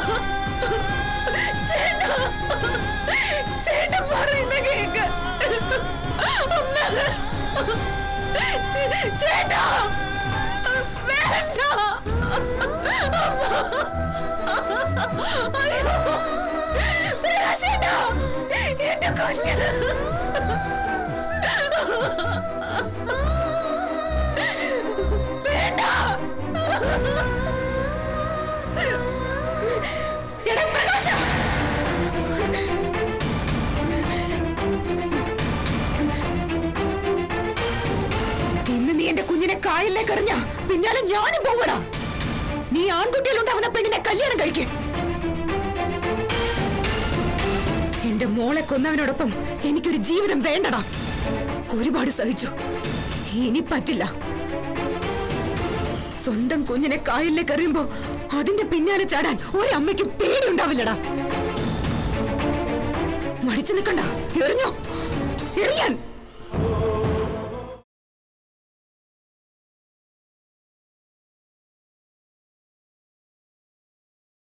ചേട്ടാ ചേട്ടാ പറയുന്ന കേക്ക് അമ്മ ചേട്ടാ വേണ്ട അയ്യോ പ്രകാശേട്ടാ എന്റെ കുഞ്ഞ് വേണ്ട എടാ പ്രകാശ ഇന്ന് നീ എന്റെ കുഞ്ഞിനെ കായലിലേക്ക് എറിഞ്ഞ പിന്നാലെ ഞാനും പോവടാ നീ ആൺകുട്ടികളുണ്ടാവുന്ന പെണ്ണിനെ കല്യാണം കഴിക്കേ എന്റെ മോളെ കൊന്നവനോടൊപ്പം എനിക്കൊരു ജീവിതം വേണ്ടടാ ഒരുപാട് സഹിച്ചു ഇനി പറ്റില്ല സ്വന്തം കുഞ്ഞിനെ കായലിലേക്ക് എറിയുമ്പോ അതിന്റെ പിന്നാലെ ചാടാൻ ഒരമ്മയ്ക്ക് പേടിയുണ്ടാവില്ലടാ മടിച്ചു നിൽക്കണ്ട എറിഞ്ഞോ എറിയാൻ